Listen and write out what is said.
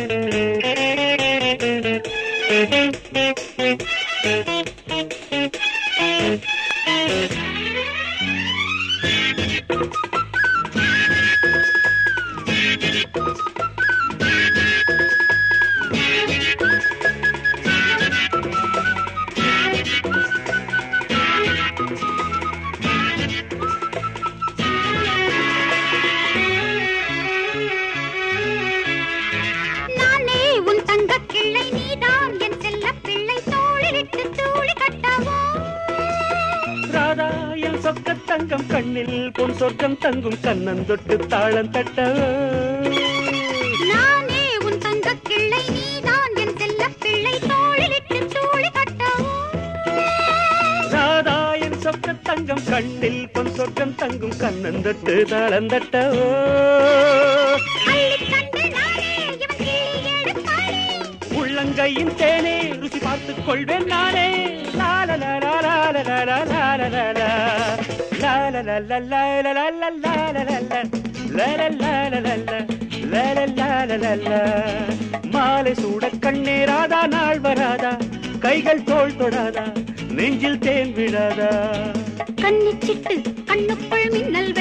நானே உன் தங்கக் கிள்ளை நீதான் என் செல்லப் பிள்ளை தோளிலிட்டு தூளி கட்டவோ ராதா என் சொக்க தங்கம் கண்ணில் பொன் சொர்க்கம் தங்கும் கண்ணன் தொட்டு தாளம் தட்ட நானே உன் தங்கக் கிள்ளை நீதான் என் செல்லப் பிள்ளை தோளிலிட்டு தூளி கட்டவோ ராதா என் சொக்க தங்கம் கண்ணில் பொன் சொர்க்கம் தங்கும் கண்ணன் தொட்டு தாளம் தட்ட அள்ளிக் கண்டு நானே இவன் கிளி எடுத்தானே உள்ளங்கையின் தேனே ருசி பார்த்துக் கொள்வேன் நானே மாலை சூட கண்ணேராதா நாள் வராதா கைகள் தோள் தொடாதா நெஞ்சில் தேன் விடாதா கன்னிச்சிட்டு கண்ணுக்குள் மின்னல்